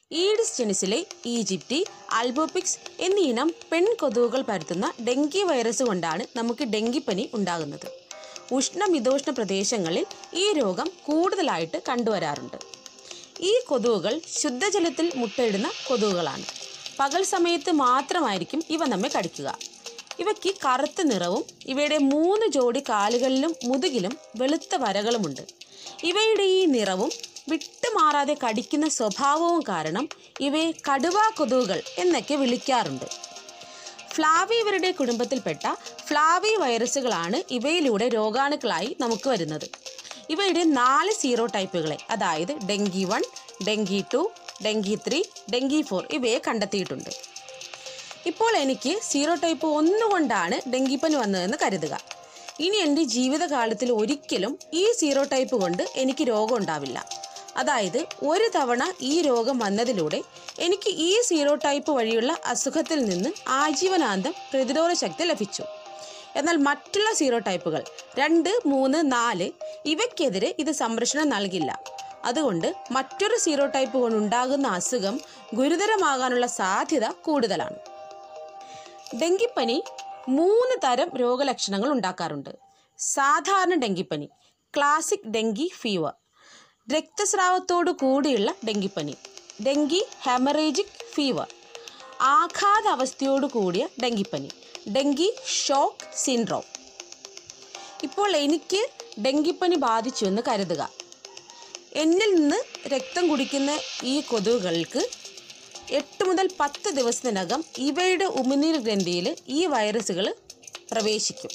Aedes ജെനിസിലെ ഈജിപ്തി ആൽബോപിക്സ് എന്നീ ഇനം പെൺകൊതുകുകൾ പരത്തുന്ന ഡെങ്കി വൈറസ് കൊണ്ടാണ് നമുക്ക് ഡെങ്കിപ്പനി ഉണ്ടാകുന്നത് ഉഷ്ണമിതോഷ്ണ പ്രദേശങ്ങളിൽ ഈ രോഗം കൂടുതലായിട്ട് കണ്ടുവരാറുണ്ട് ഈ കൊതുകുകൾ ശുദ്ധജലത്തിൽ മുട്ടയിടുന്ന കൊതുകുകളാണ് പകൽ സമയത്ത് മാത്രമായിരിക്കും ഇവ നമ്മെ കടിക്കുക ഇവയ്ക്ക് കറുത്ത നിറവും ഇവയുടെ മൂന്ന് ജോഡി കാലുകളിലും മുതുകിലും വെളുത്ത വരകളുമുണ്ട് ഇവയുടെ ഈ നിറവും വിട്ടുമാറാതെ കടിക്കുന്ന സ്വഭാവവും കാരണം ഇവയെ കടുവാ കൊതുകുകൾ എന്നൊക്കെ വിളിക്കാറുണ്ട് ഫ്ലാവിവരുടെ കുടുംബത്തിൽപ്പെട്ട ഫ്ലാവി വൈറസുകളാണ് ഇവയിലൂടെ രോഗാണുക്കളായി നമുക്ക് വരുന്നത് ഇവയുടെ നാല് സീറോ ടൈപ്പുകളെ അതായത് dengue one dengue two dengue three dengue four ഇവയെ കണ്ടെത്തിയിട്ടുണ്ട് ഇപ്പോൾ എനിക്ക് സീറോ ടൈപ്പ് ഒന്നുകൊണ്ടാണ് ഡെങ്കിപ്പനി വന്നതെന്ന് കരുതുക ഇനി എൻ്റെ ജീവിതകാലത്തിൽ ഒരിക്കലും ഈ സീറോ ടൈപ്പ് കൊണ്ട് എനിക്ക് രോഗം ഉണ്ടാവില്ല അതായത് ഒരു തവണ ഈ രോഗം വന്നതിലൂടെ എനിക്ക് ഈ സീറോ ടൈപ്പ് വഴിയുള്ള അസുഖത്തിൽ നിന്ന് ആജീവനാന്തം പ്രതിരോധ ശക്തി ലഭിച്ചു എന്നാൽ മറ്റുള്ള സീറോ ടൈപ്പുകൾ രണ്ട് മൂന്ന് നാല് ഇവയ്ക്കെതിരെ ഇത് സംരക്ഷണം നൽകില്ല അതുകൊണ്ട് മറ്റൊരു സീറോ ടൈപ്പ് കൊണ്ടുണ്ടാകുന്ന അസുഖം ഗുരുതരമാകാനുള്ള സാധ്യത കൂടുതലാണ് ഡെങ്കിപ്പനി മൂന്ന് തരം രോഗലക്ഷണങ്ങൾ ഉണ്ടാക്കാറുണ്ട് സാധാരണ ഡെങ്കിപ്പനി ക്ലാസിക് ഡെങ്കി ഫീവർ രക്തസ്രാവത്തോടു കൂടിയുള്ള ഡെങ്കിപ്പനി ഡെങ്കി ഹെമറേജിക് ഫീവർ ആഘാത അവസ്ഥയോടു കൂടിയ ഡെങ്കിപ്പനി ഡെങ്കി ഷോക്ക് സിൻഡ്രോം ഇപ്പോൾ എനിക്ക് ഡെങ്കിപ്പനി ബാധിച്ചു എന്ന് കരുതുക എന്നിൽ നിന്ന് രക്തം കുടിക്കുന്ന ഈ കൊതുകുകൾക്ക് എട്ട് മുതൽ പത്ത് ദിവസത്തിനകം ഇവയുടെ ഉമിനീർ ഗ്രന്ഥിയിൽ ഈ വൈറസുകൾ പ്രവേശിക്കും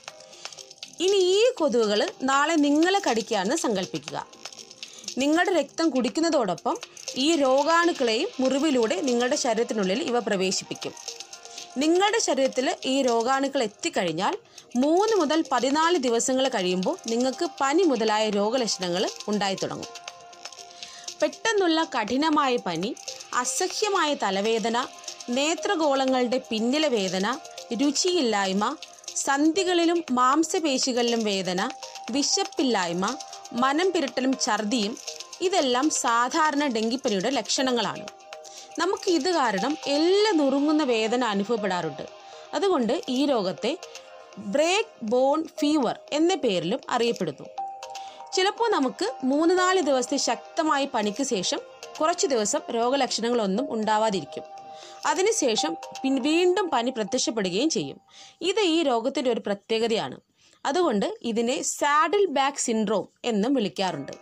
ഇനി ഈ കൊതുകുകൾ നാളെ നിങ്ങളെ കടിക്കാമെന്ന് സങ്കല്പിക്കുക നിങ്ങളുടെ രക്തം കുടിക്കുന്നതോടൊപ്പം ഈ രോഗാണുക്കളെയും മുറിവിലൂടെ നിങ്ങളുടെ ശരീരത്തിനുള്ളിൽ ഇവ പ്രവേശിപ്പിക്കും നിങ്ങളുടെ ശരീരത്തിൽ ഈ രോഗാണുക്കൾ എത്തിക്കഴിഞ്ഞാൽ മൂന്ന് മുതൽ പതിനാല് ദിവസങ്ങൾ കഴിയുമ്പോൾ നിങ്ങൾക്ക് പനി മുതലായ രോഗലക്ഷണങ്ങൾ ഉണ്ടായി തുടങ്ങും പെട്ടെന്നുള്ള കഠിനമായ പനി അസഹ്യമായ തലവേദന നേത്രഗോളങ്ങളുടെ പിന്നിലെ വേദന രുചിയില്ലായ്മ സന്ധികളിലും മാംസപേശികളിലും വേദന വിശപ്പില്ലായ്മ മനം പിരട്ടലും ഛർദിയും ഇതെല്ലാം സാധാരണ ഡെങ്കിപ്പനിയുടെ ലക്ഷണങ്ങളാണ് നമുക്ക് ഇത് കാരണം എല്ലാം നുറുങ്ങുന്ന വേദന അനുഭവപ്പെടാറുണ്ട് അതുകൊണ്ട് ഈ രോഗത്തെ ബ്രേക്ക് ബോൺ ഫീവർ എന്ന പേരിലും അറിയപ്പെടുന്നു ചിലപ്പോൾ നമുക്ക് മൂന്ന് നാല് ദിവസത്തെ ശക്തമായ പനിക്ക് ശേഷം കുറച്ച് ദിവസം രോഗലക്ഷണങ്ങളൊന്നും ഉണ്ടാവാതിരിക്കും അതിനുശേഷം പിൻ വീണ്ടും പനി പ്രത്യക്ഷപ്പെടുകയും ചെയ്യും ഇത് ഈ രോഗത്തിൻ്റെ ഒരു പ്രത്യേകതയാണ് അതുകൊണ്ട് ഇതിനെ സാഡിൽ ബാക്ക് സിൻഡ്രോം എന്നും വിളിക്കാറുണ്ട്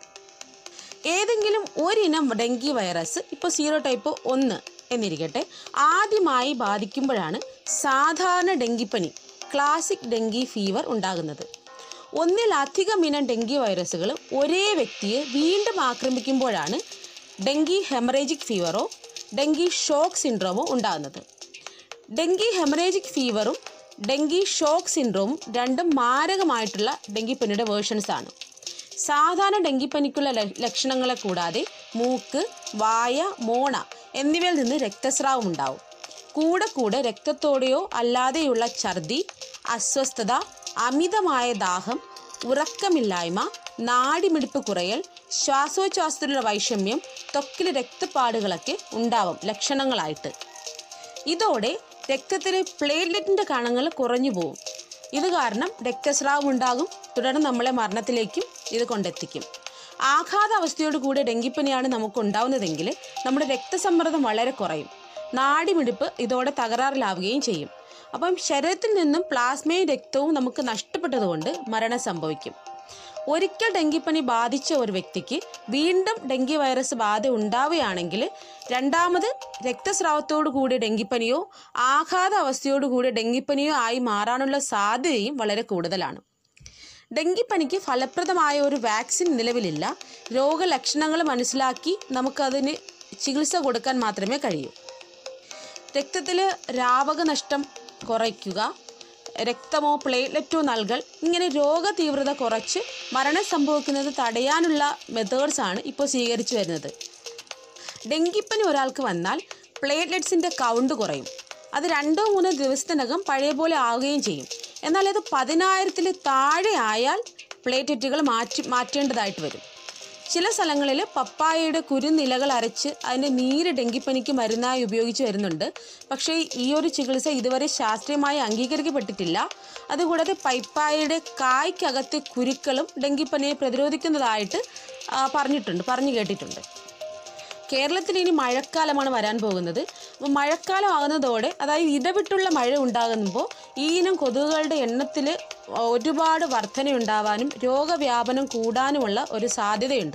ഏതെങ്കിലും ഒരിനം ഡെങ്കി വൈറസ് ഇപ്പോൾ സീറോ ടൈപ്പ് ഒന്ന് എന്നിരിക്കട്ടെ ആദ്യമായി ബാധിക്കുമ്പോഴാണ് സാധാരണ ഡെങ്കിപ്പനി ക്ലാസിക് ഡെങ്കി ഫീവർ ഉണ്ടാകുന്നത് ഒന്നിലധികം ഇനം ഡെങ്കി വൈറസുകൾ ഒരേ വ്യക്തിയെ വീണ്ടും ആക്രമിക്കുമ്പോഴാണ് ഡെങ്കി ഹെമറേജിക് ഫീവറോ ഡെങ്കി ഷോക്ക് സിൻഡ്രോമോ ഉണ്ടാകുന്നത് ഡെങ്കി ഹെമറേജിക് ഫീവറും ഡെങ്കി ഷോക്ക് സിൻഡ്രോമും രണ്ടും മാരകമായിട്ടുള്ള ഡെങ്കിപ്പനിയുടെ വേർഷൻസ് ആണ് സാധാരണ ഡെങ്കിപ്പനിക്കുള്ള ല- ലക്ഷണങ്ങളെ കൂടാതെ മൂക്ക് വായ മോണ എന്നിവയിൽ നിന്ന് രക്തസ്രാവം ഉണ്ടാവും കൂടെ കൂടെ രക്തത്തോടെയോ അല്ലാതെയുള്ള ഛർദി അസ്വസ്ഥത അമിതമായ ദാഹം ഉറക്കമില്ലായ്മ നാടിമിടിപ്പ് കുറയൽ ശ്വാസോച്ഛ്വാസത്തിലുള്ള വൈഷമ്യം ത്വക്കിലെ രക്തപ്പാടുകളൊക്കെ ഉണ്ടാവും ലക്ഷണങ്ങളായിട്ട് ഇതോടെ രക്തത്തിലെ പ്ലേറ്റ്ലെറ്റിൻ്റെ കണങ്ങൾ കുറഞ്ഞു പോകും ഇത് കാരണം രക്തസ്രാവം ഉണ്ടാകും തുടർന്ന് നമ്മളെ മരണത്തിലേക്കും ഇത് കൊണ്ടെത്തിക്കും ആഘാത അവസ്ഥയോട് കൂടി ഡെങ്കിപ്പനിയാണ് നമുക്ക് ഉണ്ടാവുന്നതെങ്കിൽ നമ്മുടെ രക്തസമ്മർദ്ദം വളരെ കുറയും നാടിമിടിപ്പ് ഇതോടെ തകരാറിലാവുകയും ചെയ്യും അപ്പം ശരീരത്തിൽ നിന്നും പ്ലാസ്മയും രക്തവും നമുക്ക് നഷ്ടപ്പെട്ടതുകൊണ്ട് മരണം സംഭവിക്കും ഒരിക്കൽ ഡെങ്കിപ്പനി ബാധിച്ച ഒരു വ്യക്തിക്ക് വീണ്ടും ഡെങ്കി വൈറസ് ബാധ ഉണ്ടാവുകയാണെങ്കിൽ രണ്ടാമത് രക്തസ്രാവത്തോടു കൂടിയ ഡെങ്കിപ്പനിയോ ആഘാത അവസ്ഥയോടു കൂടിയ ഡെങ്കിപ്പനിയോ ആയി മാറാനുള്ള സാധ്യതയും വളരെ കൂടുതലാണ് ഡെങ്കിപ്പനിക്ക് ഫലപ്രദമായ ഒരു വാക്സിൻ നിലവിലില്ല രോഗലക്ഷണങ്ങൾ മനസ്സിലാക്കി നമുക്കതിന് ചികിത്സ കൊടുക്കാൻ മാത്രമേ കഴിയൂ രക്തത്തിൽ രാവക നഷ്ടം കുറയ്ക്കുക രക്തമോ പ്ലേറ്റ്ലെറ്റോ നൽകൽ ഇങ്ങനെ രോഗ തീവ്രത കുറച്ച് മരണം സംഭവിക്കുന്നത് തടയാനുള്ള മെത്തേഡ്സ് ആണ് ഇപ്പോൾ സ്വീകരിച്ചു വരുന്നത് ഡെങ്കിപ്പനി ഒരാൾക്ക് വന്നാൽ പ്ലേറ്റ്ലെറ്റ്സിൻ്റെ കൗണ്ട് കുറയും അത് രണ്ടോ മൂന്നോ ദിവസത്തിനകം പഴയ പോലെ ആവുകയും ചെയ്യും എന്നാൽ അത് പതിനായിരത്തിൽ താഴെ ആയാൽ പ്ലേറ്റ്ലെറ്റുകൾ മാറ്റി മാറ്റേണ്ടതായിട്ട് വരും ചില സ്ഥലങ്ങളിൽ പപ്പായയുടെ കുരുനിലകൾ അരച്ച് അതിൻ്റെ നീര് ഡെങ്കിപ്പനിക്ക് മരുന്നായി ഉപയോഗിച്ച് വരുന്നുണ്ട് പക്ഷേ ഈ ഒരു ചികിത്സ ഇതുവരെ ശാസ്ത്രീയമായി അംഗീകരിക്കപ്പെട്ടിട്ടില്ല അതുകൂടാതെ പൈപ്പായയുടെ കായ്ക്കകത്തെ കുരുക്കളും ഡെങ്കിപ്പനിയെ പ്രതിരോധിക്കുന്നതായിട്ട് ആ, പറഞ്ഞിട്ടുണ്ട് പറഞ്ഞു കേട്ടിട്ടുണ്ട് കേരളത്തിൽ ഇനി മഴക്കാലമാണ് വരാൻ പോകുന്നത് അപ്പോൾ മഴക്കാലം ആകുന്നതോടെ അതായത് ഇടവിട്ടുള്ള മഴ ഉണ്ടാകുമ്പോൾ ഈ ഇനം കൊതുകുകളുടെ എണ്ണത്തിൽ ഒരുപാട് വർധനയുണ്ടാവാനും രോഗവ്യാപനം കൂടാനുമുള്ള ഒരു സാധ്യതയുണ്ട്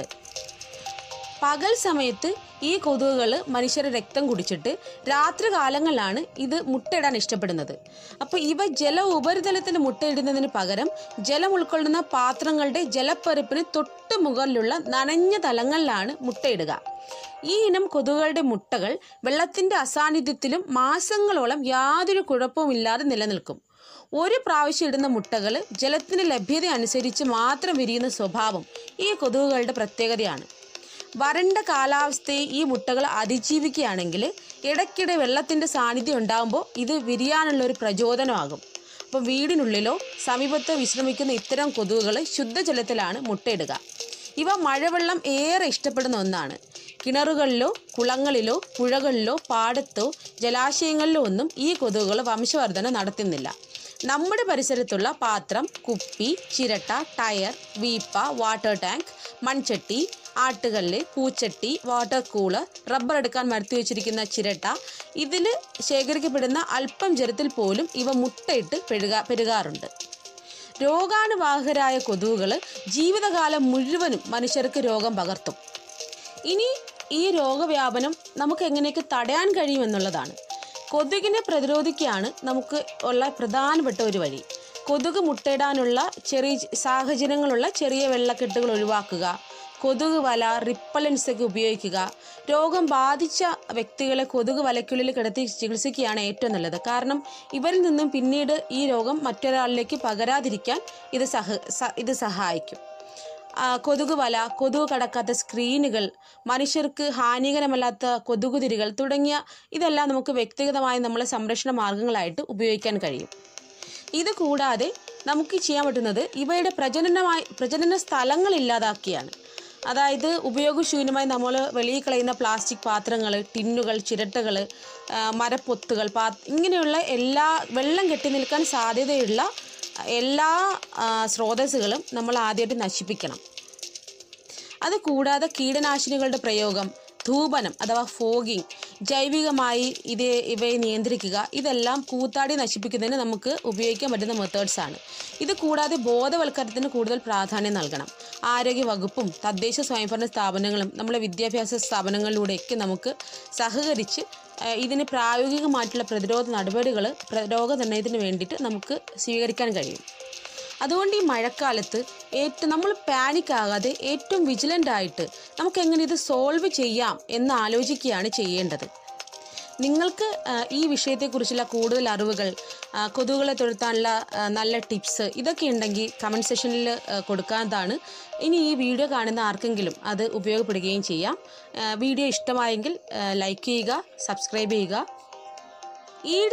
പകൽ സമയത്ത് ഈ കൊതുകുകൾ മനുഷ്യരുടെ രക്തം കുടിച്ചിട്ട് രാത്രി കാലങ്ങളിലാണ് ഇത് മുട്ടയിടാൻ ഇഷ്ടപ്പെടുന്നത് അപ്പോൾ ഇവ ജല ഉപരിതലത്തിന് മുട്ടയിടുന്നതിന് പകരം ജലം ഉൾക്കൊള്ളുന്ന പാത്രങ്ങളുടെ ജലപ്പരപ്പിന് തൊട്ട് മുകളിലുള്ള നനഞ്ഞ തലങ്ങളിലാണ് മുട്ടയിടുക ഈ ഇനം കൊതുകുകളുടെ മുട്ടകൾ വെള്ളത്തിൻ്റെ അസാന്നിധ്യത്തിലും മാസങ്ങളോളം യാതൊരു കുഴപ്പവുമില്ലാതെ നിലനിൽക്കും ഒരു പ്രാവശ്യം ഇടുന്ന മുട്ടകൾ ജലത്തിൻ്റെ ലഭ്യത അനുസരിച്ച് മാത്രം വിരിയുന്ന സ്വഭാവം ഈ കൊതുകുകളുടെ പ്രത്യേകതയാണ് വരണ്ട കാലാവസ്ഥയെ ഈ മുട്ടകൾ അതിജീവിക്കുകയാണെങ്കിൽ ഇടയ്ക്കിടെ വെള്ളത്തിൻ്റെ സാന്നിധ്യം ഉണ്ടാകുമ്പോൾ ഇത് വിരിയാനുള്ള ഒരു പ്രചോദനമാകും അപ്പോൾ വീടിനുള്ളിലോ സമീപത്തോ വിശ്രമിക്കുന്ന ഇത്തരം കൊതുകുകൾ ശുദ്ധജലത്തിലാണ് മുട്ടയിടുക ഇവ മഴവെള്ളം ഏറെ ഇഷ്ടപ്പെടുന്ന ഒന്നാണ് കിണറുകളിലോ കുളങ്ങളിലോ പുഴകളിലോ പാടത്തോ ജലാശയങ്ങളിലോ ഒന്നും ഈ കൊതുകുകൾ വംശവർധന നടത്തുന്നില്ല നമ്മുടെ പരിസരത്തുള്ള പാത്രം കുപ്പി ചിരട്ട ടയർ വീപ്പ വാട്ടർ ടാങ്ക് മൺചട്ടി ആട്ടുകല്ല് പൂച്ചട്ടി വാട്ടർ കൂളർ റബ്ബർ എടുക്കാൻ മരത്തി വെച്ചിരിക്കുന്ന ചിരട്ട ഇതിൽ ശേഖരിക്കപ്പെടുന്ന അല്പം ജലത്തിൽ പോലും ഇവ മുട്ടയിട്ട് പെരുകാ പെരുകാറുണ്ട് രോഗാണുവാഹകരായ കൊതുകുകൾ ജീവിതകാലം മുഴുവനും മനുഷ്യർക്ക് രോഗം പകർത്തും ഇനി ഈ രോഗവ്യാപനം നമുക്ക് എങ്ങനെയൊക്കെ തടയാൻ കഴിയുമെന്നുള്ളതാണ് കൊതുകിനെ പ്രതിരോധിക്കുകയാണ് നമുക്ക് ഉള്ള പ്രധാനപ്പെട്ട ഒരു വഴി കൊതുക് മുട്ടയിടാനുള്ള ചെറിയ സാഹചര്യങ്ങളുള്ള ചെറിയ വെള്ളക്കെട്ടുകൾ ഒഴിവാക്കുക കൊതുക് വല റിപ്പലൻസ് ഒക്കെ ഉപയോഗിക്കുക രോഗം ബാധിച്ച വ്യക്തികളെ കൊതുക് വലയ്ക്കുള്ളിൽ കിടത്തി ചികിത്സിക്കുകയാണ് ഏറ്റവും നല്ലത് കാരണം ഇവരിൽ നിന്നും പിന്നീട് ഈ രോഗം മറ്റൊരാളിലേക്ക് പകരാതിരിക്കാൻ ഇത് സഹ സ- ഇത് സഹായിക്കും ആ, കൊതുക് വല കൊതുക് കടക്കാത്ത സ്ക്രീനുകൾ മനുഷ്യർക്ക് ഹാനികരമല്ലാത്ത കൊതുകുതിരികൾ തുടങ്ങിയ ഇതെല്ലാം നമുക്ക് വ്യക്തിഗതമായ നമ്മളെ സംരക്ഷണ മാർഗങ്ങളായിട്ട് ഉപയോഗിക്കാൻ കഴിയും ഇത് കൂടാതെ നമുക്ക് ചെയ്യാൻ പറ്റുന്നത് ഇവയുടെ പ്രജനനമായി പ്രജനന സ്ഥലങ്ങൾ ഇല്ലാതാക്കിയാണ് അതായത് ഉപയോഗശൂന്യമായി നമ്മൾ വെളിയിൽ കളയുന്ന പ്ലാസ്റ്റിക് പാത്രങ്ങൾ ടിന്നുകൾ ചിരട്ടകൾ മരപ്പൊത്തുകൾ പാ ഇങ്ങനെയുള്ള എല്ലാ വെള്ളം കെട്ടി നിൽക്കാൻ സാധ്യതയുള്ള എല്ലാ ആ, സ്രോതസ്സുകളും നമ്മൾ ആദ്യമായിട്ട് നശിപ്പിക്കണം അത് കൂടാതെ കീടനാശിനികളുടെ പ്രയോഗം ധൂപനം അഥവാ ഫോഗിങ് ജൈവികമായി ഇത് ഇവയെ നിയന്ത്രിക്കുക ഇതെല്ലാം കൂത്താടി നശിപ്പിക്കുന്നതിന് നമുക്ക് ഉപയോഗിക്കാൻ പറ്റുന്ന മെത്തേഡ്സ് ആണ് ഇത് കൂടാതെ ബോധവൽക്കരണത്തിന് കൂടുതൽ പ്രാധാന്യം നൽകണം ആരോഗ്യ വകുപ്പും തദ്ദേശ സ്വയംഭരണ സ്ഥാപനങ്ങളും നമ്മുടെ വിദ്യാഭ്യാസ സ്ഥാപനങ്ങളിലൂടെയൊക്കെ നമുക്ക് സഹകരിച്ച് ആ, ഇതിന് പ്രായോഗികമായിട്ടുള്ള പ്രതിരോധ നടപടികൾ രോഗനിർണയത്തിന് വേണ്ടിയിട്ട് നമുക്ക് സ്വീകരിക്കാൻ കഴിയും അതുകൊണ്ട് ഈ മഴക്കാലത്ത് ഏറ്റവും നമ്മൾ പാനിക് ആകാതെ ഏറ്റവും വിജിലൻ്റ് ആയിട്ട് നമുക്ക് എങ്ങനെ ഇത് സോൾവ് ചെയ്യാം എന്ന് ആലോചിക്കുകയാണ് ചെയ്യേണ്ടത് നിങ്ങൾക്ക് ആ, ഈ വിഷയത്തെക്കുറിച്ചുള്ള കൂടുതൽ അറിവുകൾ ആ, കൊതുകുകളെ തുരത്താനുള്ള ആ, നല്ല ടിപ്സ് ഇതൊക്കെ ഉണ്ടെങ്കിൽ കമൻറ്റ് സെഷനിൽ കൊടുക്കാവുന്നതാണ് ഇനി ഈ വീഡിയോ കാണുന്ന ആർക്കെങ്കിലും അത് ഉപയോഗപ്പെടുകയും ചെയ്യാം ആ, വീഡിയോ ഇഷ്ടമായെങ്കിൽ ലൈക്ക് ചെയ്യുക സബ്സ്ക്രൈബ് ചെയ്യുക ഈ